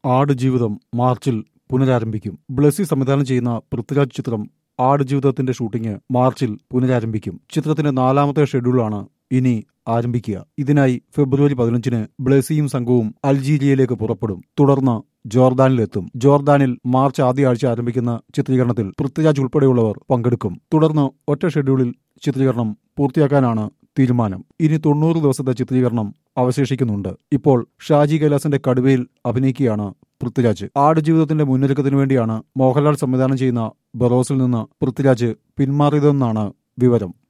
ആടുജീവിതം മാർച്ചിൽ പുനരാരംഭിക്കും ബ്ലസി സംവിധാനം ചെയ്യുന്ന പൃഥ്വിരാജ് ചിത്രം ആടുജീവിതത്തിന്റെ ഷൂട്ടിംഗ് മാർച്ചിൽ പുനരാരംഭിക്കും ചിത്രത്തിന്റെ നാലാമത്തെ ഷെഡ്യൂളാണ് ഇനി ആരംഭിക്കുക ഇതിനായി ഫെബ്രുവരി പതിനഞ്ചിന് ബ്ലസിയും സംഘവും അൾജീരിയയിലേക്ക് പുറപ്പെടും തുടർന്ന് ജോർദാനിലെത്തും ജോർദാനിൽ മാർച്ച് ആദ്യ ആഴ്ച ആരംഭിക്കുന്ന ചിത്രീകരണത്തിൽ പൃഥ്വിരാജ് ഉൾപ്പെടെയുള്ളവർ പങ്കെടുക്കും തുടർന്ന് ഒറ്റ ഷെഡ്യൂളിൽ ചിത്രീകരണം പൂർത്തിയാക്കാനാണ് തീരുമാനം ഇനി തൊണ്ണൂറ് ദിവസത്തെ ചിത്രീകരണം അവശേഷിക്കുന്നുണ്ട് ഇപ്പോൾ ഷാജി കൈലാസിന്റെ കടുവയിൽ അഭിനയിക്കുകയാണ് പൃഥ്വിരാജ് ആടുജീവിതത്തിന്റെ മുന്നൊരുക്കത്തിനു വേണ്ടിയാണ് മോഹൻലാൽ സംവിധാനം ചെയ്യുന്ന ബറോസിൽ നിന്ന് പൃഥ്വിരാജ് പിന്മാറിയതെന്നാണ് വിവരം